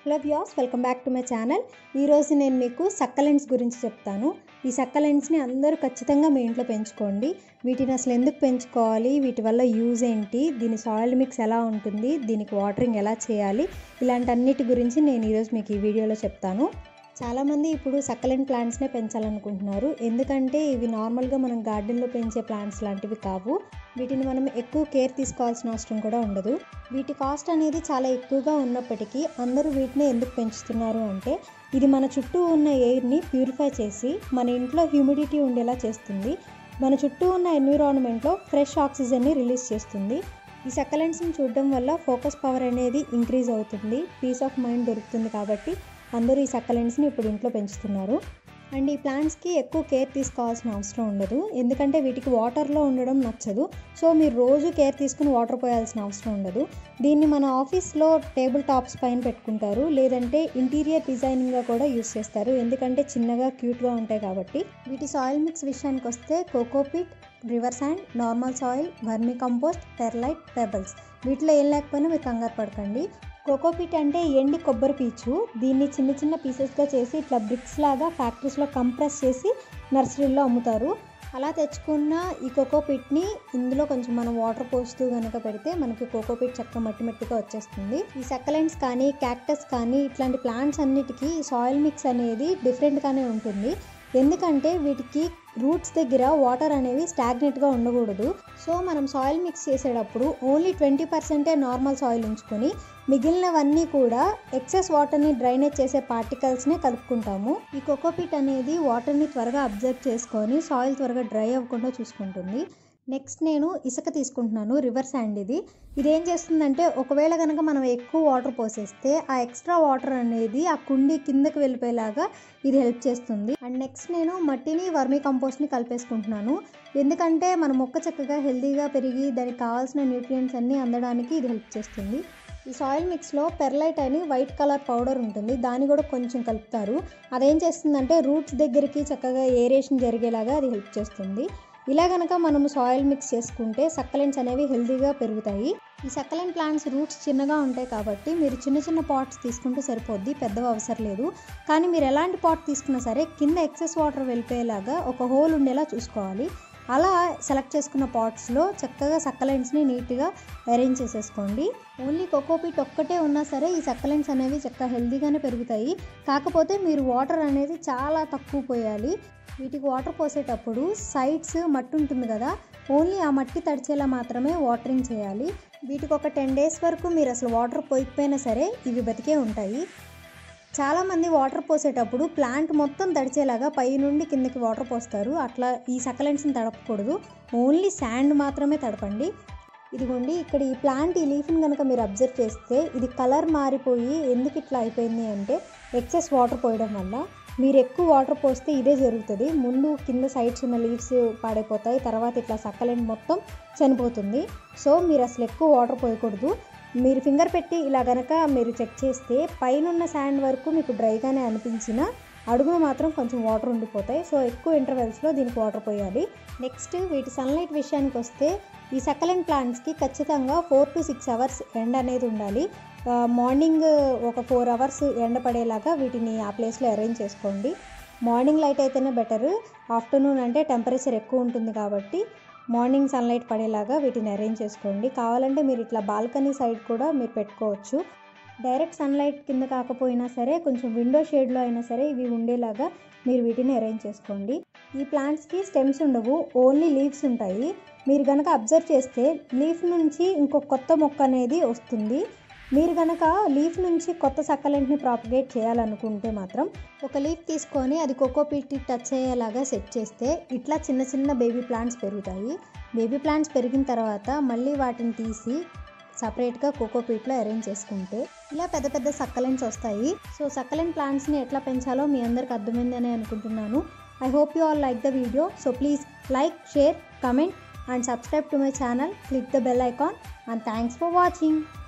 hello Vyas welcome back to my channel ఈరోజు నేను మీకు సక్కలెంట్స్ గురించి చెప్తాను ఈ సక్కలెంట్స్ని అందరూ ఖచ్చితంగా మీ ఇంట్లో పెంచుకోండి వీటిని అసలు ఎందుకు పెంచుకోవాలి వీటి వల్ల యూజ్ ఏంటి దీని సాయిల్ మిక్స్ ఎలా ఉంటుంది దీనికి వాటరింగ్ ఎలా చేయాలి ఇలాంటి అన్నిటి గురించి నేను ఈరోజు మీకు ఈ వీడియోలో చెప్తాను చాలామంది ఇప్పుడు సక్కలెంట్ ప్లాంట్స్నే పెంచాలనుకుంటున్నారు ఎందుకంటే ఇవి నార్మల్గా మనం గార్డెన్లో పెంచే ప్లాంట్స్ లాంటివి కావు వీటిని మనం ఎక్కువ కేర్ తీసుకోవాల్సిన అవసరం కూడా ఉండదు వీటి కాస్ట్ అనేది చాలా ఎక్కువగా ఉన్నప్పటికీ అందరూ వీటిని ఎందుకు పెంచుతున్నారు అంటే ఇది మన చుట్టూ ఉన్న ఎయిర్ని ప్యూరిఫై చేసి మన ఇంట్లో హ్యూమిడిటీ ఉండేలా చేస్తుంది మన చుట్టూ ఉన్న ఎన్విరాన్మెంట్లో ఫ్రెష్ ఆక్సిజన్ని రిలీజ్ చేస్తుంది ఈ సక్కలెంట్స్ని చూడడం వల్ల ఫోకస్ పవర్ అనేది ఇంక్రీజ్ అవుతుంది పీస్ ఆఫ్ మైండ్ దొరుకుతుంది కాబట్టి అందరూ ఈ సక్కలెంట్స్ని ఇప్పుడు ఇంట్లో పెంచుతున్నారు అండ్ ఈ ప్లాంట్స్కి ఎక్కువ కేర్ తీసుకోవాల్సిన అవసరం ఉండదు ఎందుకంటే వీటికి వాటర్లో ఉండడం నచ్చదు సో మీరు రోజు కేర్ తీసుకుని వాటర్ పోయాల్సిన అవసరం ఉండదు దీన్ని మన ఆఫీస్లో టేబుల్ టాప్స్ పైన పెట్టుకుంటారు లేదంటే ఇంటీరియర్ డిజైనింగ్గా కూడా యూస్ చేస్తారు ఎందుకంటే చిన్నగా క్యూట్గా ఉంటాయి కాబట్టి వీటి సాయిల్ మిక్స్ విషయానికి వస్తే cocopeat river sand normal soil vermicompost perlite pebbles వీటిలో ఏం లేకపోయినా మీరు కంగారు పడకండి కోకోపీట్ అంటే ఎండి కొబ్బరి పీచు దీన్ని చిన్న చిన్న పీసెస్గా చేసి ఇట్లా బ్రిక్స్ లాగా ఫ్యాక్టరీస్లో కంప్రెస్ చేసి నర్సరీలో అమ్ముతారు అలా తెచ్చుకున్న ఈ కోకోపీట్ని ఇందులో కొంచెం మనం వాటర్ పోస్తూ కనుక పెడితే మనకి కోకోపీట్ చక్క మట్టి మట్టిగా వచ్చేస్తుంది ఈ సక్కలెంట్స్ కానీ క్యాక్టస్ కానీ ఇట్లాంటి ప్లాంట్స్ అన్నిటికీ సాయిల్ మిక్స్ అనేది డిఫరెంట్గానే ఉంటుంది ఎందుకంటే వీటికి రూట్స్ దగ్గర వాటర్ అనేవి స్టాగ్నెట్గా ఉండకూడదు సో మనం సాయిల్ మిక్స్ చేసేటప్పుడు ఓన్లీ ట్వంటీ పర్సెంటే నార్మల్ సాయిల్ ఉంచుకొని మిగిలినవన్నీ కూడా ఎక్సెస్ వాటర్ని డ్రైనేజ్ చేసే పార్టికల్స్నే కలుపుకుంటాము ఈ కోకోపీట్ అనేది వాటర్ని త్వరగా అబ్జర్వ్ చేసుకొని సాయిల్ త్వరగా డ్రై అవ్వకుండా చూసుకుంటుంది నెక్స్ట్ నేను ఇసుక తీసుకుంటున్నాను రివర్ శాండ్ ఇది ఇదేం చేస్తుందంటే ఒకవేళ కనుక మనం ఎక్కువ వాటర్ పోసేస్తే ఆ ఎక్స్ట్రా వాటర్ అనేది ఆ కుండీ కిందకి వెళ్ళిపోయేలాగా ఇది హెల్ప్ చేస్తుంది అండ్ నెక్స్ట్ నేను మట్టిని వర్మీ కంపోస్ట్ని కలిపేసుకుంటున్నాను ఎందుకంటే మన మొక్క చక్కగా హెల్తీగా పెరిగి దానికి కావాల్సిన న్యూట్రియంట్స్ అన్నీ అందడానికి ఇది హెల్ప్ చేస్తుంది ఈ సాయిల్ మిక్స్లో పెర్లైట్ అని వైట్ కలర్ పౌడర్ ఉంటుంది దాన్ని కూడా కొంచెం కలుపుతారు అదేం చేస్తుందంటే రూట్స్ దగ్గరికి చక్కగా ఏరేషన్ జరిగేలాగా అది హెల్ప్ చేస్తుంది ఇలా కనుక మనము సాయిల్ మిక్స్ చేసుకుంటే సక్కలెంట్స్ అనేవి హెల్తీగా పెరుగుతాయి ఈ సక్కలెంట్ ప్లాంట్స్ రూట్స్ చిన్నగా ఉంటాయి కాబట్టి మీరు చిన్న చిన్న పాట్స్ తీసుకుంటే సరిపోద్ది పెద్దవి అవసరం లేదు కానీ మీరు ఎలాంటి పాట్ తీసుకున్నా సరే కింద ఎక్సెస్ వాటర్ వెళ్ళిపోయేలాగా ఒక హోల్ ఉండేలా చూసుకోవాలి అలా సెలెక్ట్ చేసుకున్న పాట్స్లో చక్కగా సక్కలెంట్స్ని నీట్గా అరేంజ్ చేసేసుకోండి ఓన్లీ కోకోపీట్ ఒక్కటే ఉన్నా సరే ఈ సక్కలెంట్స్ అనేవి చక్కగా హెల్తీగానే పెరుగుతాయి కాకపోతే మీరు వాటర్ అనేది చాలా తక్కువ పోయాలి వీటికి వాటర్ పోసేటప్పుడు సైడ్స్ మట్టి ఉంటుంది కదా ఓన్లీ ఆ మట్టి తడిచేలా మాత్రమే వాటరింగ్ చేయాలి వీటికి ఒక టెన్ డేస్ వరకు మీరు అసలు వాటర్ పోయకపోయినా సరే ఇవి బతికే ఉంటాయి చాలామంది వాటర్ పోసేటప్పుడు ప్లాంట్ మొత్తం తడిచేలాగా పై నుండి కిందకి వాటర్ పోస్తారు అట్లా ఈ సకలెంట్స్ని తడపకూడదు ఓన్లీ శాండ్ మాత్రమే తడపండి ఇదిగోండి ఇక్కడ ఈ ప్లాంట్ ఈ లీఫ్ని కనుక మీరు అబ్జర్వ్ చేస్తే ఇది కలర్ మారిపోయి ఎందుకు ఇట్లా అయిపోయింది అంటే ఎక్సెస్ వాటర్ పోయడం వల్ల మీరు ఎక్కువ వాటర్ పోస్తే ఇదే జరుగుతుంది ముందు కింద సైడ్స్ ఉన్న లీవ్స్ పాడైపోతాయి తర్వాత ఇట్లా సక్కలెంట్ మొత్తం చనిపోతుంది సో మీరు అసలు ఎక్కువ వాటర్ పోయకూడదు మీరు ఫింగర్ పెట్టి ఇలా గనక మీరు చెక్ చేస్తే పైన శాండ్ వరకు మీకు డ్రైగానే అనిపించిన అడుగులు మాత్రం కొంచెం వాటర్ ఉండిపోతాయి సో ఎక్కువ ఇంటర్వెల్స్లో దీనికి వాటర్ పోయాలి నెక్స్ట్ వీటి సన్లైట్ విషయానికి వస్తే ఈ సకలెంట్ ప్లాంట్స్కి ఖచ్చితంగా ఫోర్ టు సిక్స్ అవర్స్ ఎండ అనేది ఉండాలి మార్నింగ్ ఒక ఫోర్ అవర్స్ ఎండ పడేలాగా వీటిని ఆ ప్లేస్లో అరేంజ్ చేసుకోండి మార్నింగ్ లైట్ అయితేనే బెటర్ ఆఫ్టర్నూన్ అంటే టెంపరేచర్ ఎక్కువ ఉంటుంది కాబట్టి మార్నింగ్ సన్లైట్ పడేలాగా వీటిని అరేంజ్ చేసుకోండి కావాలంటే మీరు ఇట్లా బాల్కనీ సైడ్ కూడా మీరు పెట్టుకోవచ్చు డైరెక్ట్ సన్లైట్ కింద కాకపోయినా సరే కొంచెం విండో షేడ్లో అయినా సరే ఇవి ఉండేలాగా మీరు వీటిని అరేంజ్ చేసుకోండి ఈ ప్లాంట్స్కి స్టెమ్స్ ఉండవు ఓన్లీ లీవ్స్ ఉంటాయి మీరు కనుక అబ్జర్వ్ చేస్తే లీఫ్ నుంచి ఇంకొక కొత్త మొక్క అనేది వస్తుంది మీరు కనుక లీఫ్ నుంచి కొత్త సక్కలెంట్ని ప్రాపగేట్ చేయాలనుకుంటే మాత్రం ఒక లీఫ్ తీసుకొని అది కోకోపీట్ టచ్ అయ్యేలాగా సెట్ చేస్తే ఇట్లా చిన్న చిన్న బేబీ ప్లాంట్స్ పెరుగుతాయి బేబీ ప్లాంట్స్ పెరిగిన తర్వాత మళ్ళీ వాటిని తీసి సపరేట్గా కోకోపీట్లో అరేంజ్ చేసుకుంటే ఇలా పెద్ద పెద్ద సక్కలెంట్స్ వస్తాయి సో సక్కలెంట్ ప్లాంట్స్ని ఎట్లా పెంచాలో మీ అందరికి అర్థమైందని అనుకుంటున్నాను I hope you all like the video so please like share comment and subscribe to my channel click the bell icon and thanks for watching